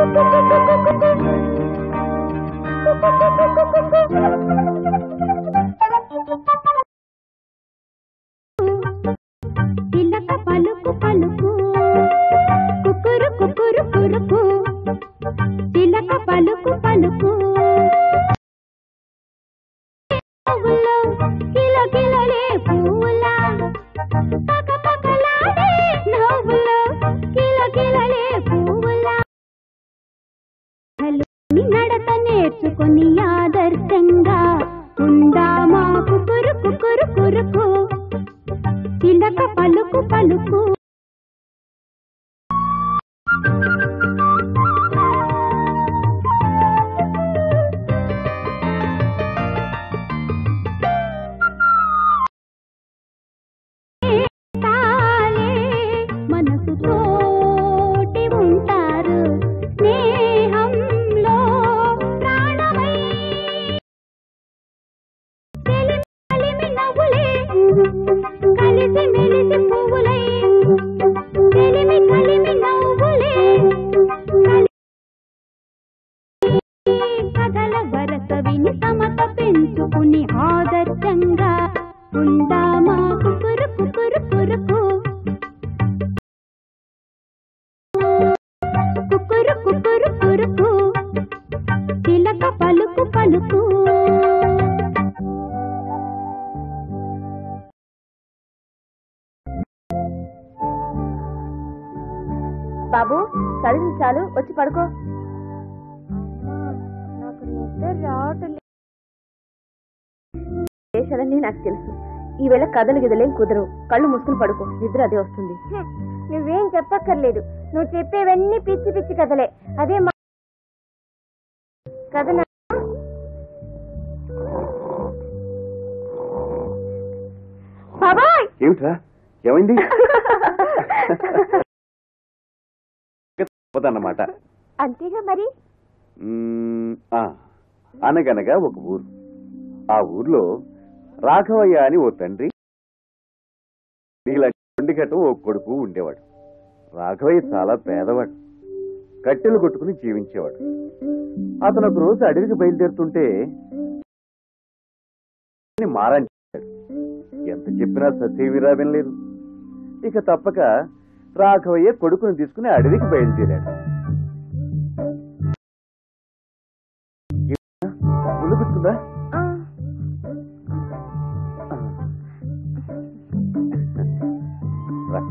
చిలక పలుకు పలుకు కుకురు కుకురు కురుకు చిలక పలుకు పలుకు పువ్వుల్లో కిలకిలలే పువ్వులా పకపకలాడే నవ్వుల్లో కిలకిలలే పువ్వులా నీ నడత నేర్చుకొని ఆదర్శంగా ఉందామా కుకురు కుకురు కురుకు చిలక పలుకు పలుకు తాలే మనసు తోటి ఉంటారు స్నేహంలో ప్రాణమై తెలిమి కలిమి నవ్వులే కలిసి మెలిసి పువ్వులై తెలిమి కలిమి నవ్వులే కలిసి కథల వరస విని సమత పెంచుకుని ఆదర్శంగా ఉందామా కుకురు కుకురు కురుకు కుకురు కుకురు కురుకు చిలక పలుకు పలుకు బాబు చదివి చాలు వచ్చి పడుకో నాకు నిద్ర రావట్లేదు వేషాలన్నీ నాకు తెలుసు ఈవేళ కథలు గిదలేం కుదరవు కళ్ళు మూసుకుని పడుకో నిద్ర అదే వస్తుంది నువ్వేం చెప్పక్కర్లేదు నువ్వు చెప్పేవన్నీ పిచ్చి పిచ్చి కథలే అదే మా కథ నా- బాబాయ్ ఏమిట్రా ఏమైంది తప్పదన్నమాట అంతేగా మరి మ్మ్, ఆ, అనగనగా ఒక ఊరు ఆ ఊర్లో రాఘవయ్య అని ఓ తండ్రి నీలాంటి కొండికట్టం ఓ కొడుకు ఉండేవాడు రాఘవయ్య చాలా పేదవాడు కట్టెలు కొట్టుకుని జీవించేవాడు అతను ఒక రోజు అడవికి బయలుదేరుతుంటే మారాన్ చేశాడు ఎంత చెప్పినా సత్యవీరా వినలేదు ఇక తప్పక రాఘవయ్య కొడుకుని తీసుకుని అడవికి బయలుదేరాడు ఒళ్ళు గుర్తుందా రా.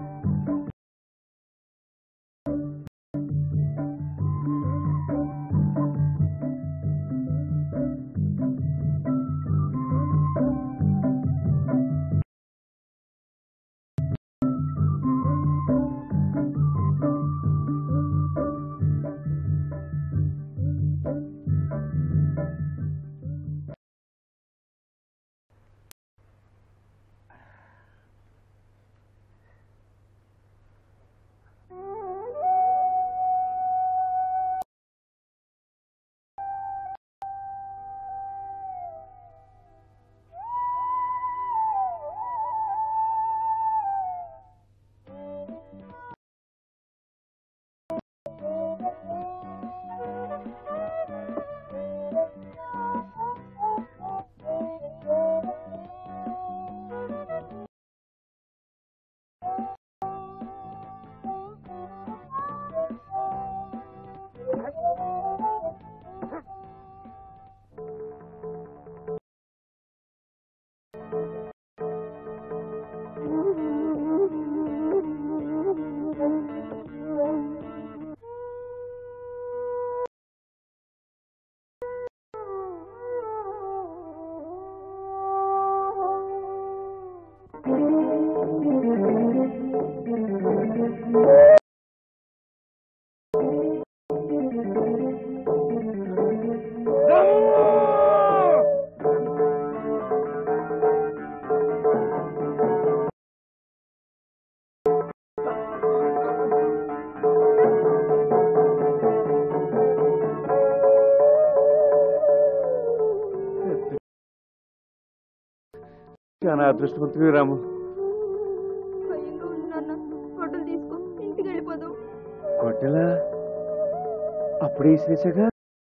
చాలా అదృష్టవంతుడు రాము భయంగా ఉంది నాన్న గొడ్డలు తీసుకో ఇంటికి వెళ్ళిపోదాం కొట్టెలా అప్పుడే వేసేసాగా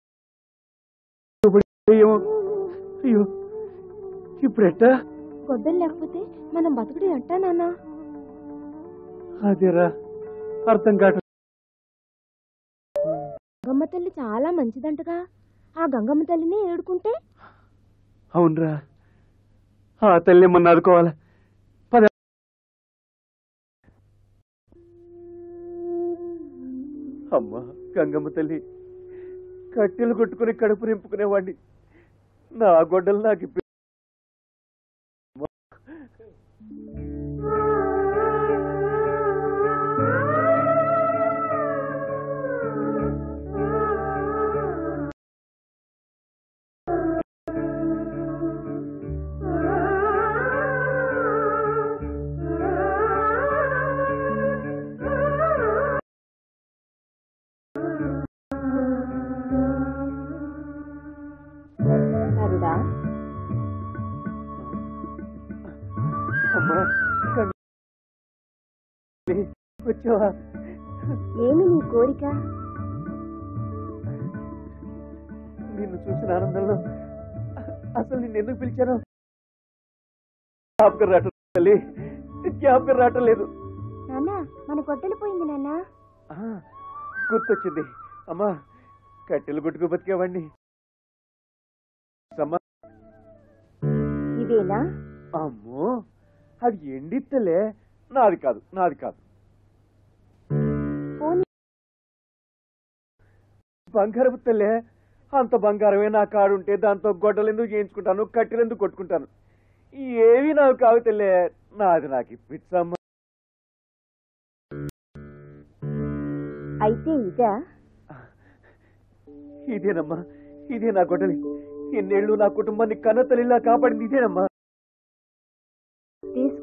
ఏమో అయ్యో ఇప్పుడెట్టా గొడ్డలు లేకపోతే మనం బతుకుడు ఎట్టా నాన్న అదేరా అర్థం కావటం గంగమ్మ తల్లి చాలా మంచిదంటగా ఆ గంగమ్మ తల్లిని ఏడుకుంటే అవునరా ఆ తల్లి మొన్న ఆదుకోవాలా పద అమ్మా గంగమ్మ తల్లి కట్టెలు కొట్టుకుని కడుపు నింపుకునేవాడిని నా గొడ్డలు నాకు ఇప్పి నరుడా అమ్మా గంగ- వచ్చావా ఏమి నీ కోరిక నిన్ను చూసిన ఆనందంలో అసలు నిన్ను ఎందుకు పిలిచాను జ్ఞాపకం రావటం తల్లి జ్ఞాపకం రావటం లేదు నాన్న మన గొడ్డలు పోయింది నాన్న ఆ, గుర్తొచ్చింది అమ్మా కట్టెలు కొట్టుకు బతికేవాడిని సమ్మా ఇదేనా అమ్మో అది ఎండిత్తలే నాది కాదు నాది కాదు పోనీ బంగారపు తల్లే అంత బంగారమే నా కాడుంటే దాంతో గొడ్డలు ఎందుకు చేయించుకుంటాను కట్టెలు ఎందుకు కొట్టుకుంటాను ఏవి నాకు కావు తెల్లే నాది నాకు ఇప్పించమ్మ అయితే ఇదా ఇదేనమ్మా ఇదే నా గొడ్డలి ఎన్నేళ్ళు నా కుటుంబాన్ని కన్న తల్లిలా కాపాడింది ఇదేనమ్మా తీసుకో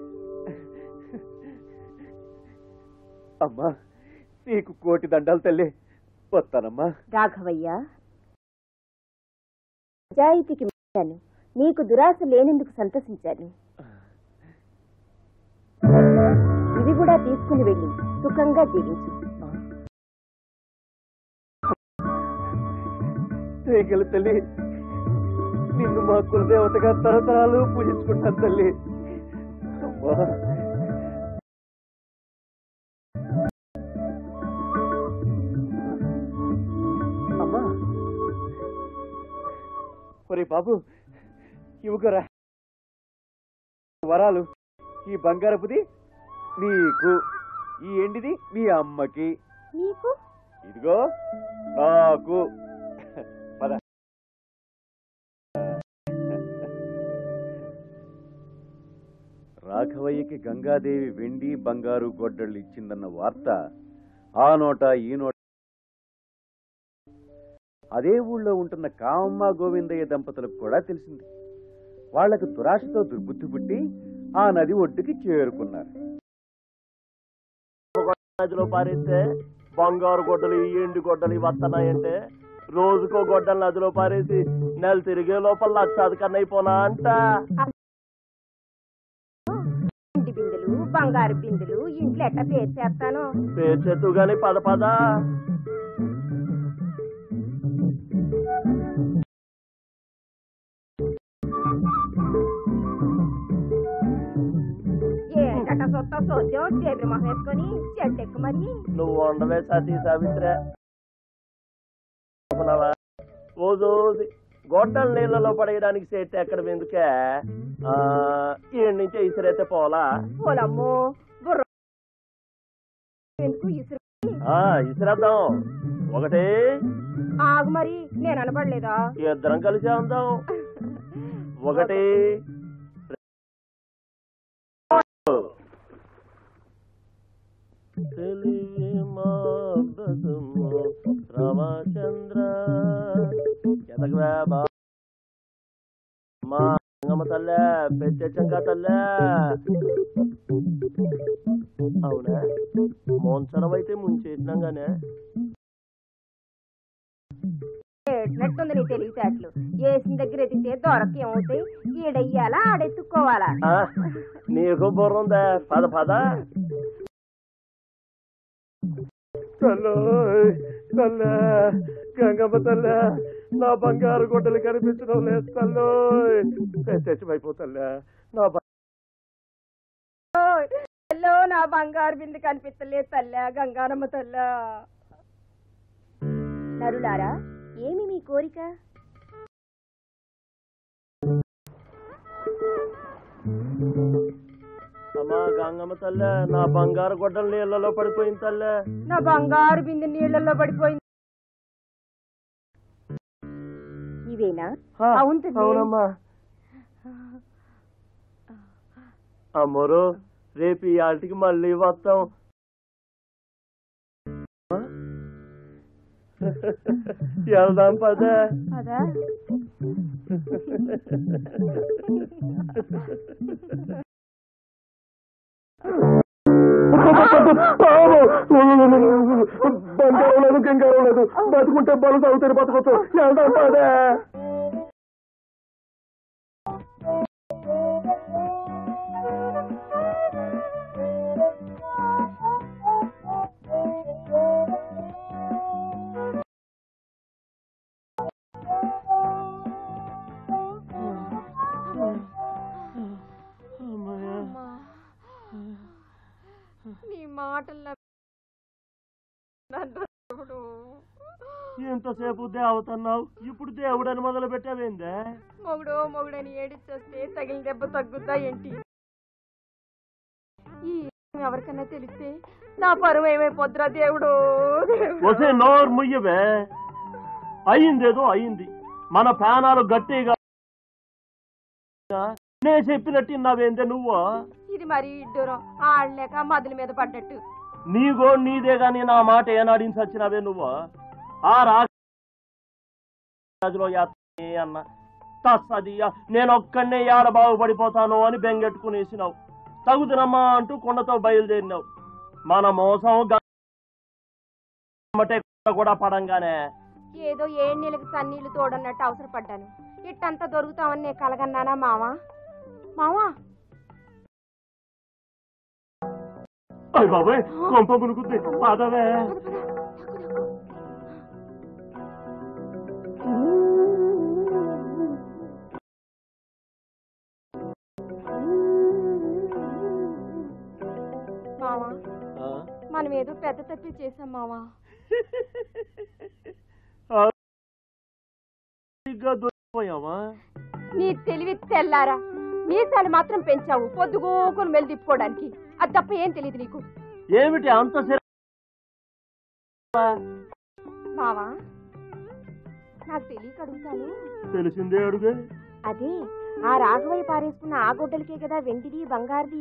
అమ్మా నీకు కోటి దండాలు తల్లి వస్తానమ్మా రాఘవయ్య నిజాయితీకి మెచ్చాను నీకు దురాశ లేనందుకు సంతసించాను ఇవి కూడా తీసుకుని వెళ్ళి సుఖంగా జీవించు రేగల తల్లి నిన్ను మా కులదేవతగా తరతరాలు పూజించుకుంటాను తల్లి అమ్మా అమ్మా ఒరే బాబు ఇవ్వకరా వరాలు ఈ బంగారపుది నీకు ఈ ఎండిది మీ అమ్మకి నీకు ఇదిగో నాకు పద రాఘవయ్యకి గంగాదేవి వెండి బంగారు గొడ్డళ్ళు ఇచ్చిందన్న వార్త ఆ నోట ఈ నోట అదే ఊళ్ళో ఉంటున్న కామమ్మ గోవిందయ్య దంపతులకు కూడా తెలిసింది వాళ్లకు దురాశతో దుర్బుద్ధి పుట్టి ఆ నది ఒడ్డుకి చేరుకున్నారు నదిలో పారేస్తే బంగారు గొడ్డలు ఈ ఎండు గొడ్డలు వస్తున్నాయంటే రోజుకో గొడ్డలు నదిలో పారేసి నెల తిరిగే లోపల లక్షాది కన్నా అయిపోనా అంట ఇంటి బిందెలు బంగారు బిందెలు ఇంట్లో ఎట్లా పేరు చేస్తాను పేరు చెట్టు గాని పద పద ఏంటట సొత్త సోద్యం చేపి మొహం వేసుకొని చెట్టు ఎక్కు మరి నువ్వు ఉండవే సతీ సావిత్ర అనుకున్నావా? రోజు గొడ్డలు నీళ్ళలో పడేయడానికి చేస్తే ఎక్కడ ఎందుకే ఆ ఈయన నుంచి ఇసిరైతే పోలా పోలమ్మో బుర్ర ఎందుకు ఇసురు ఆ ఇసిరేద్దాం ఒకటి ఆగు మరి నేను అనబడలేదా ఇద్దరం కలిసి ఉందాం ఒకటి తెలివి మాధసుము రామచంద్ర ఎదగవే బా మా రంగమ్మ తల్లే పెచ్చంకా తల్లే అవునా మోన్సరం అయితే ముంచేసినాం గానే ఏట్లట్టుంది నీ తెలివితేటలు వేసిన దగ్గర ఎదిగితే దొరక ఏమవుతాయి ఈడెయ్యాలా ఆడెత్తుక్కోవాలా ఆ, నీకు బుర్ర ఉందా పద పద తల్లోయ్ తల్లే గంగమ్మ తల్లే నా బంగారు గుడ్డలు కనిపించడం లేదు తల్లోయ్ తెచ్చిపోతల్లే నా బ- హలో నా బంగారు బింది కనిపించలేదు తల్లా గంగారమ్మ తల్లా నరులారా ఏమి మీ కోరిక అమ్మా గంగమ్మ తల్లే నా బంగారు గుడ్డలు నీళ్ళలో పడిపోయింది తల్లే నా బంగారు బింది నీళ్ళల్లో పడిపోయింది ఇవేనా హా, అవును తల్లి. అవునమ్మా అమ్మరు రేపు ఈ ఆటికి మళ్ళీ వస్తాం వెళ్దాం పదే అదా బంగారం లేదు గంగారం లేదు బతుకుంటే బలు తాగుతారు బతకొచ్చు వెళ్దాం పదే అమ్మా. నీ మాటల్లో నన్ను దేవుడు. ఎంతసేపు దేవుతన్నావు ఇప్పుడు దేవుడని మొదలు పెట్టావేందే మొగుడు మొగుడని ఏడిచొస్తే తగిలిన దెబ్బ తగ్గుద్దా ఏంటి ఈ విషయం ఎవరికన్నా తెలిస్తే నా పరువు ఏమైపోద్దురా దేవుడు వసే నోరు ముయ్యవే అయిందేదో అయింది మన ప్రాణాలు గట్టిగా నే చెప్పినట్టు నావేందే నువ్వు ఇది మరీ ఇడ్డూరం ఆడలేక మదుల మీద పడ్డట్టు నీగో నీదే గాని నా మాట ఏనాడించి వచ్చినావే నువ్వు ఆ రాజులో యాత్రే అన్న తస్సదియ్య నేను ఒక్కనే ఏడ బాగుపడిపోతాను అని బెంగెట్టుకునేసినావు తగుదునమ్మా అంటూ కొండతో బయలుదేరినావు మన మోసం గమ్మటే కూడా పడంగానే ఏదో ఏడు నెలలకు సన్నీళ్లు తోడన్నట్టు అవసరపడ్డాను ఇట్టంతా దొరుకుతామని నేను కలగన్నానా మావా మావా అయ్య బాబాయ్ కొంప మునుగుద్ది పదవే మావా మనం ఏదో పెద్ద తప్పి చేసాం మావా దొరికిపోయావా నీ తెలివి తెల్లారా మీసాలు మాత్రం పెంచావు పొద్దుగోకులు మెలి తిప్పుకోవడానికి అది తప్ప ఏం తెలియదు నీకు ఏమిటి అంత సిర- మావా నాకు తెలియక అడుగుతాను తెలిసిందే అడుగు అదే ఆ రాఘవయ్య పారేసుకున్న ఆ గుడ్డలకే కదా వెండిది బంగారుది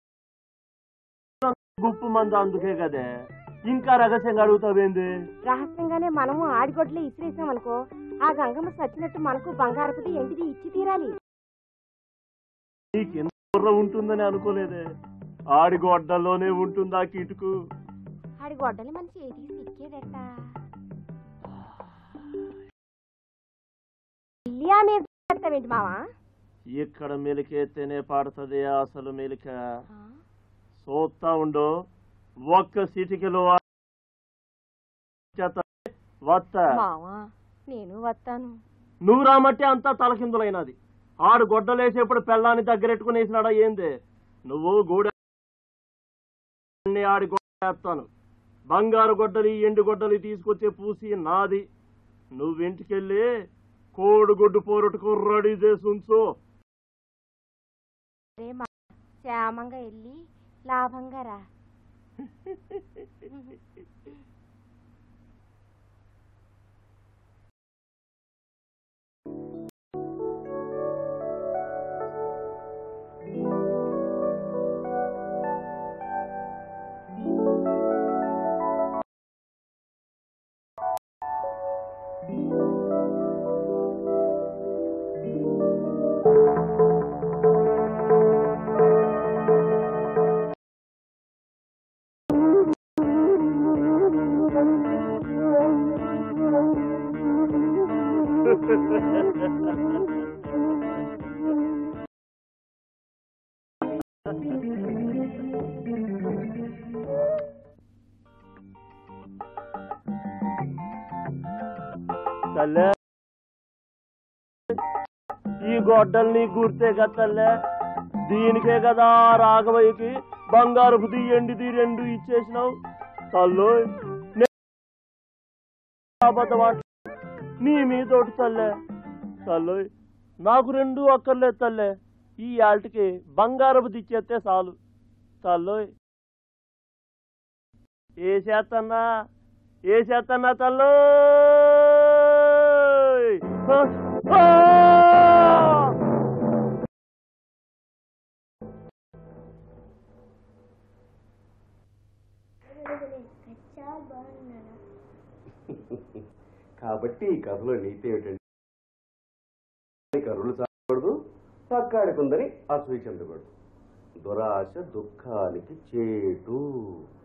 గుప్పు మంద అందుకే కదే ఇంకా రహస్యంగా అడుగుతావేంది రహస్యంగానే మనము ఆడిగొడ్లే ఇసిరేసామనుకో ఆ గంగమ్మ చచ్చినట్టు మనకు బంగారపుది ఎండిది ఇచ్చి తీరాలి నీకెంత బుర్ర ఉంటుందని అనుకోలేదే ఆడి గొడ్డల్లోనే ఉంటుందా కిటుకు ఆడి గొడ్డలి మన చేతికి సిక్కేదట ఇల్లియా మీద పెడతావేంటి మావా ఇక్కడ మెలికెత్తేనే పాడుతుంది అసలు మెలిక చూస్తా ఉండు ఒక్క సిటికలో వత్త మావా నేను వస్తాను నువ్వు రామట్టి అంతా తలకిందులైనది ఆడు గొడ్డలేసేప్పుడు పెళ్ళాన్ని దగ్గరెట్టుకునేసినాడా ఏంది నువ్వు గూడ ఆడి గొడ్డేస్తాను బంగారు గొడ్డలి ఎండు గొడ్డలి తీసుకొచ్చే పూసి నాది నువ్వింటికెళ్ళి కోడిగుడ్డు పోరటుకు రెడీ చేసి ఉంచు రే మా క్షేమంగా వెళ్ళి లాభంగా రా తల్లే ఈ గొడ్డల్ని గుర్తే కదా తల్లే దీనికే కదా ఆ రాఘవయ్యకి బంగారపు తీయండిది రెండు ఇచ్చేసినావు తల్లు అబద్ధం ఆట నీ మీతోటి తల్లే తల్లు నాకు రెండు అక్కర్లేదు తల్లే ఈ ఆల్టికి బంగారపు తెచ్చేస్తే చాలు తల్లు ఏ చేతన్నా ఏ చేతన్నా తల్లు కాబట్టి ఈ కథలో నీతి ఏమిటంటే కరులు సాగకూడదు పక్కాడికుందని అసూయ చెందకూడదు దురాశ దుఃఖానికి చేటు